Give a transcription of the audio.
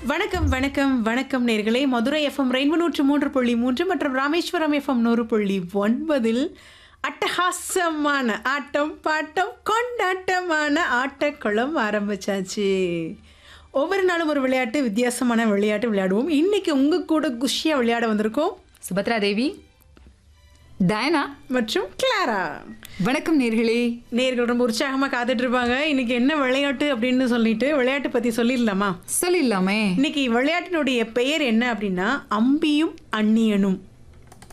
வணக்கம் வணக்கம் வணக்கம் நேர்களே மதுரை எஃப்எம் ரெயின்போ நூற்று மூன்று புள்ளி மூன்று மற்றும் ராமேஸ்வரம் எஃப்எம் நூறு புள்ளி ஒன்பதில் அட்டகாசமான ஆட்டம் பாட்டம் கொண்டாட்டமான ஆட்டக்குளம் ஆரம்பிச்சாச்சு ஒவ்வொரு நாளும் ஒரு விளையாட்டு வித்தியாசமான விளையாட்டு விளையாடுவோம் இன்னைக்கு உங்க கூட குஷியா விளையாட வந்திருக்கோம் சுபத்ரா தேவி டயனா மற்றும் கிளாரா வணக்கம் நேர்களே நேர்கள் ரொம்ப உற்சாகமா காத்துட்டு இருப்பாங்க இன்னைக்கு என்ன விளையாட்டு அப்படின்னு சொல்லிட்டு விளையாட்டு பத்தி சொல்லிடலாமா சொல்லிடலாமே இன்னைக்கு விளையாட்டினுடைய பெயர் என்ன அப்படின்னா அம்பியும் அந்நியனும்